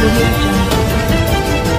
audio jungle.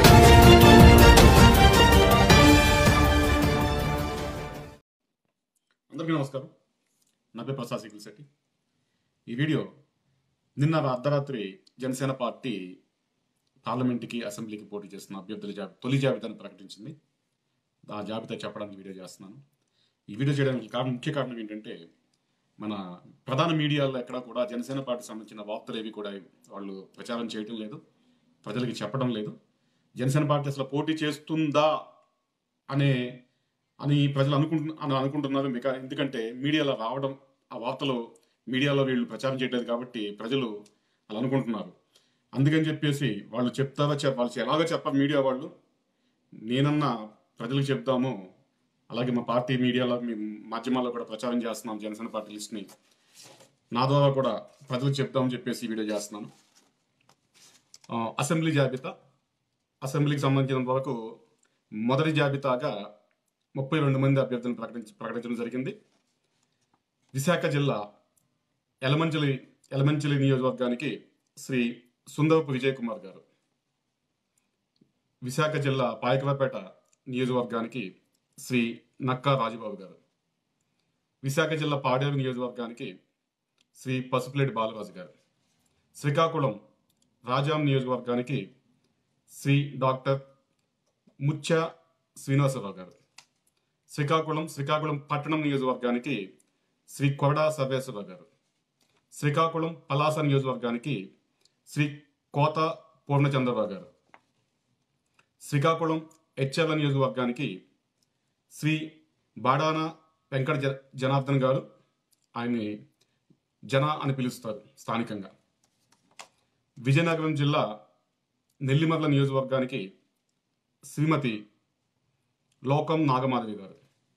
అందరికీ నమస్కారం నా పేరు ప్రసాద్ సికిల్ శెట్టి ఈ వీడియో నిన్న అర్ధరాత్రి జనసేన పార్టీ పార్లమెంట్కి అసెంబ్లీకి పోటీ చేస్తున్న అభ్యర్థుల జాబి తొలి జాబితాను ప్రకటించింది ఆ జాబితా చెప్పడానికి వీడియో చేస్తున్నాను ఈ వీడియో చేయడానికి కారణం ముఖ్య కారణం ఏంటంటే మన ప్రధాన మీడియాలో ఎక్కడ కూడా జనసేన పార్టీ సంబంధించిన వార్తలు ఏవి కూడా వాళ్ళు ప్రచారం చేయటం లేదు ప్రజలకి చెప్పడం లేదు జనసేన పార్టీ అసలు పోటీ చేస్తుందా అనే అని ప్రజలు అనుకుంటు అని అనుకుంటున్నారు మిగతా ఎందుకంటే మీడియాలో రావడం ఆ వార్తలు మీడియాలో వీళ్ళు ప్రచారం చేయట్లేదు కాబట్టి ప్రజలు అలా అనుకుంటున్నారు అందుకని చెప్పేసి వాళ్ళు చెప్తారా చెప్ వాళ్ళు ఎలాగో చెప్పారు మీడియా వాళ్ళు నేనన్నా ప్రజలకు చెప్తాము అలాగే మా పార్టీ మీడియాలో మీ మాధ్యమాల్లో కూడా ప్రచారం చేస్తున్నాం జనసేన పార్టీ లిస్ట్ని నా ద్వారా కూడా ప్రజలకు చెప్తామని చెప్పేసి ఈ వీడియో చేస్తున్నాను ఆ, అసెంబ్లీ జాబితా అసెంబ్లీకి సంబంధించినంత వరకు మొదటి జాబితాగా ముప్పై రెండు మంది అభ్యర్థులను ప్రకటించి ప్రకటించడం జరిగింది విశాఖ జిల్లా ఎలమంచిలి ఎలమంచిలి నియోజకవర్గానికి శ్రీ సుందరపు విజయ్ కుమార్ గారు విశాఖ జిల్లా పాయకరాపేట నియోజకవర్గానికి శ్రీ నక్కా రాజుబాబు గారు విశాఖ జిల్లా పాడేరు నియోజకవర్గానికి శ్రీ పసుపులేటి బాలరాజు గారు శ్రీకాకుళం రాజాం నియోజకవర్గానికి శ్రీ డాక్టర్ ముత్య శ్రీనివాసరావు గారు శ్రీకాకుళం శ్రీకాకుళం పట్టణం నియోజకవర్గానికి శ్రీ కొరడా సర్వేశ్వరరావు గారు శ్రీకాకుళం పలాస నియోజకవర్గానికి శ్రీ కోత పూర్ణచంద్రరావు గారు శ్రీకాకుళం హెచ్ఎల్ నియోజకవర్గానికి శ్రీ బాడాన వెంకట జ జనార్దన్ గారు ఆయన్ని జన అని పిలుస్తారు స్థానికంగా విజయనగరం జిల్లా నెల్లిమర్ల నియోజకవర్గానికి శ్రీమతి లోకం నాగమాధవి గారు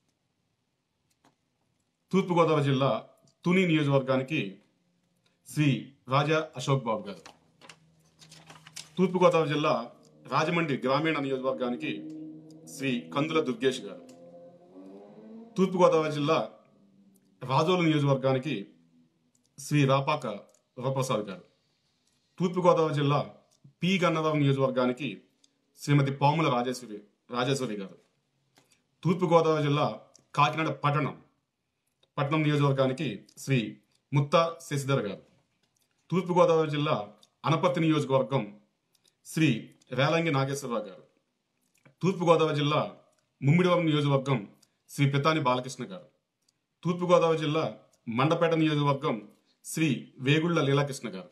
తూర్పుగోదావరి జిల్లా తుని నియోజకవర్గానికి శ్రీ రాజా అశోక్ బాబు గారు తూర్పుగోదావరి జిల్లా రాజమండ్రి గ్రామీణ నియోజకవర్గానికి శ్రీ కందుల దుర్గేష్ గారు తూర్పుగోదావరి జిల్లా రాజోలు నియోజకవర్గానికి శ్రీ రాపాక రూపప్రసాద్ గారు తూర్పుగోదావరి జిల్లా పి గన్నవరం నియోజకవర్గానికి శ్రీమతి పాముల రాజేశ్వరి రాజేశ్వరి గారు తూర్పుగోదావరి జిల్లా కాకినాడ పట్టణం పట్టణం నియోజకవర్గానికి శ్రీ ముత్త శశిధర్ గారు తూర్పుగోదావరి జిల్లా అనపర్తి నియోజకవర్గం శ్రీ రేలంగి నాగేశ్వరరావు గారు తూర్పుగోదావరి జిల్లా ముమ్మిడివరం నియోజకవర్గం శ్రీ పితాని బాలకృష్ణ గారు తూర్పుగోదావరి జిల్లా మండపేట నియోజకవర్గం శ్రీ వేగుళ్ల లీలాకృష్ణ గారు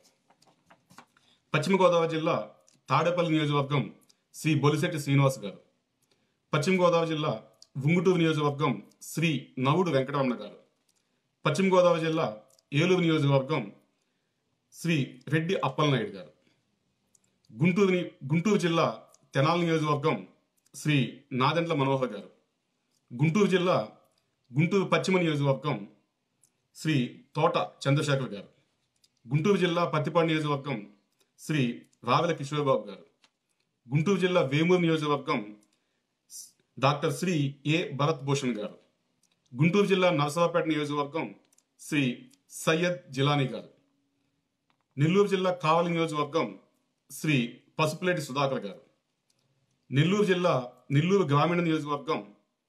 పశ్చిమ గోదావరి జిల్లా తాడేపల్లి నియోజకవర్గం శ్రీ బొలిశెట్టి శ్రీనివాస్ గారు పశ్చిమ గోదావరి జిల్లా ఉంగుటూరు నియోజకవర్గం శ్రీ నవుడు వెంకటరమణ గారు పశ్చిమ గోదావరి జిల్లా ఏలూరు నియోజకవర్గం శ్రీ రెడ్డి అప్పలనాయుడు గారు గుంటూరు ని- గుంటూరు జిల్లా తెనాలి నియోజకవర్గం శ్రీ నాదెండ్ల మనోహర్ గారు గుంటూరు జిల్లా గుంటూరు పశ్చిమ నియోజకవర్గం శ్రీ తోట చంద్రశేఖర్ గారు గుంటూరు జిల్లా పత్తిపాడు నియోజకవర్గం శ్రీ రావెల కిషోర్బాబు గారు గుంటూరు జిల్లా వేమూరు నియోజకవర్గం డాక్టర్ శ్రీ ఏ భరత్ భూషణ్ గారు గుంటూరు జిల్లా నరసరావుపేట నియోజకవర్గం శ్రీ సయ్యద్ జిలానీ గారు నెల్లూరు జిల్లా కావలి నియోజకవర్గం శ్రీ పసుపులేటి సుధాకర్ గారు నెల్లూరు జిల్లా నెల్లూరు గ్రామీణ నియోజకవర్గం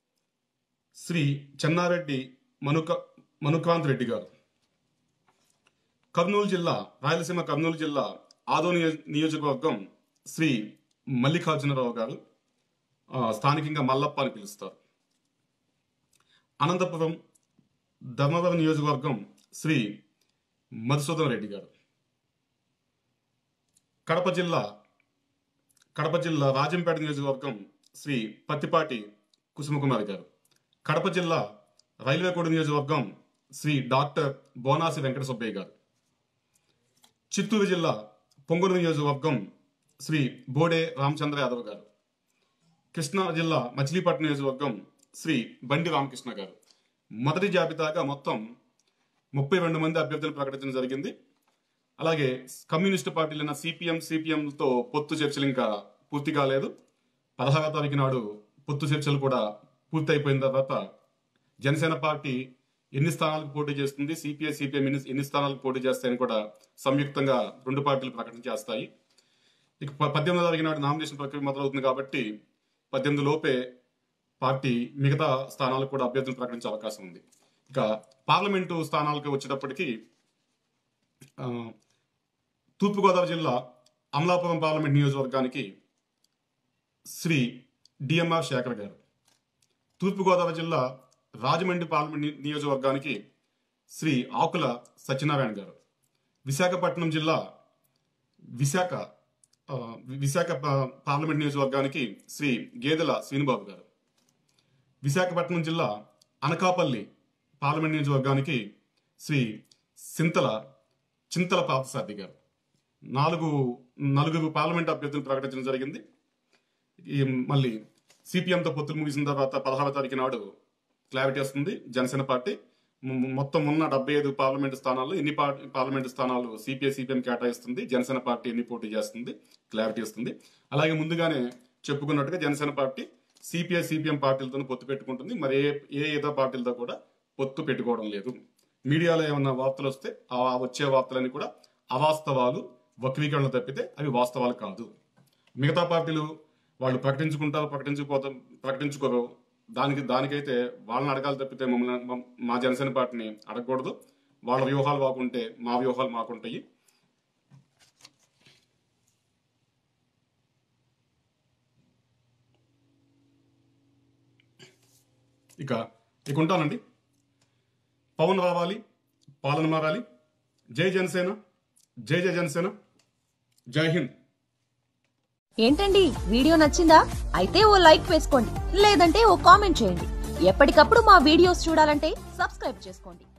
శ్రీ చెన్నారెడ్డి మనుక మనుకాంత్ రెడ్డి గారు కర్నూలు జిల్లా రాయలసీమ కర్నూలు జిల్లా ఆదో నియో- నియోజకవర్గం శ్రీ మల్లికార్జునరావు గారు ఆ, స్థానికంగా మల్లప్ప అని పిలుస్తారు అనంతపురం ధర్మవరం నియోజకవర్గం శ్రీ మధుసూదన్ రెడ్డి గారు కడప జిల్లా కడప జిల్లా రాజంపేట నియోజకవర్గం శ్రీ పత్తిపాటి కుసుమకుమారి గారు కడప జిల్లా రైల్వేకోట నియోజకవర్గం శ్రీ డాక్టర్ బోనాసి వెంకట సుబ్బయ్య గారు చిత్తూరు జిల్లా పొంగూరు నియోజకవర్గం శ్రీ బోడే రామచంద్ర యాదవ్ గారు కృష్ణా జిల్లా మచిలీపట్నం నియోజకవర్గం శ్రీ బండి రామకృష్ణ గారు మొదటి జాబితాగా మొత్తం ముప్పై రెండు మంది అభ్యర్థులు ప్రకటించడం జరిగింది అలాగే కమ్యూనిస్టు పార్టీలైన సిపిఎం సిపిఎంతో పొత్తు చర్చలు ఇంకా పూర్తి కాలేదు పదహారవ తారీఖు నాడు పొత్తు చర్చలు కూడా పూర్తి అయిపోయిన తర్వాత జనసేన పార్టీ ఎన్ని స్థానాలకు పోటీ చేస్తుంది సిపిఐ సిపిఎం ఎన్ని ఎన్ని స్థానాలకు పోటీ చేస్తాయని కూడా సంయుక్తంగా రెండు పార్టీలు ప్రకటన చేస్తాయి ఇక ప- పద్దెనిమిదో తారీఖు నాడు నామినేషన్ ప్రక్రియ మొదలవుతుంది కాబట్టి పద్దెనిమిది లోపే పార్టీ మిగతా స్థానాలకు కూడా అభ్యర్థులు ప్రకటించే అవకాశం ఉంది ఇక పార్లమెంటు స్థానాలకు వచ్చేటప్పటికి ఆ, తూర్పుగోదావరి జిల్లా అమలాపురం పార్లమెంట్ నియోజకవర్గానికి శ్రీ డిఎంఆర్ శేఖర్ గారు తూర్పుగోదావరి జిల్లా రాజమండ్రి పార్లమెంట్ ని- నియోజకవర్గానికి శ్రీ ఆకుల సత్యనారాయణ గారు విశాఖపట్నం జిల్లా విశాఖ ఆ, విశాఖ పా- పార్లమెంట్ నియోజకవర్గానికి శ్రీ గేదెల శ్రీనుబాబు గారు విశాఖపట్నం జిల్లా అనకాపల్లి పార్లమెంట్ నియోజకవర్గానికి శ్రీ సింతల చింతల పార్థసారథి గారు నాలుగు నలుగురు పార్లమెంట్ అభ్యర్థులు ప్రకటించడం జరిగింది ఈ మళ్ళీ సిపిఎంతో పొత్తులు ముగిసిన తర్వాత పదహారవ తారీఖు నాడు క్లారిటీ వస్తుంది జనసేన పార్టీ మొ- మొత్తం ఉన్న డెబ్బై ఐదు పార్లమెంట్ స్థానాల్లో ఎన్ని పా- పార్లమెంట్ స్థానాలు సిపిఐ సిపిఎం కేటాయిస్తుంది జనసేన పార్టీ ఎన్ని పోటీ చేస్తుంది క్లారిటీ వస్తుంది అలాగే ముందుగానే చెప్పుకున్నట్టుగా జనసేన పార్టీ సిపిఐ సిపిఎం పార్టీలతో పొత్తు పెట్టుకుంటుంది మరి ఏ ఏ ఇతర పార్టీలతో కూడా పొత్తు పెట్టుకోవడం లేదు మీడియాలో ఏమన్నా వార్తలు వస్తే ఆ వచ్చే వార్తలన్నీ కూడా అవాస్తవాలు వక్రీకరణలు తప్పితే అవి వాస్తవాలు కాదు మిగతా పార్టీలు వాళ్ళు ప్రకటించుకుంటారు ప్రకటించుకోత ప్రకటించుకోరు దానికి దానికైతే వాళ్ళని అడగాలి తప్పితే మమ్మల్ని మమ్- మా జనసేన పార్టీని అడగకూడదు వాళ్ళ వ్యూహాలు మాకుంటే మా వ్యూహాలు మాకుంటాయి ఇక ఇక ఉంటానండి పవన్ రావాలి పాలన మారాలి జై జనసేన జై జై జనసేన జై హింద్ ఏంటండి వీడియో నచ్చిందా అయితే ఓ లైక్ వేసుకోండి లేదంటే ఓ కామెంట్ చేయండి ఎప్పటికప్పుడు మా వీడియోస్ చూడాలంటే సబ్స్క్రైబ్ చేసుకోండి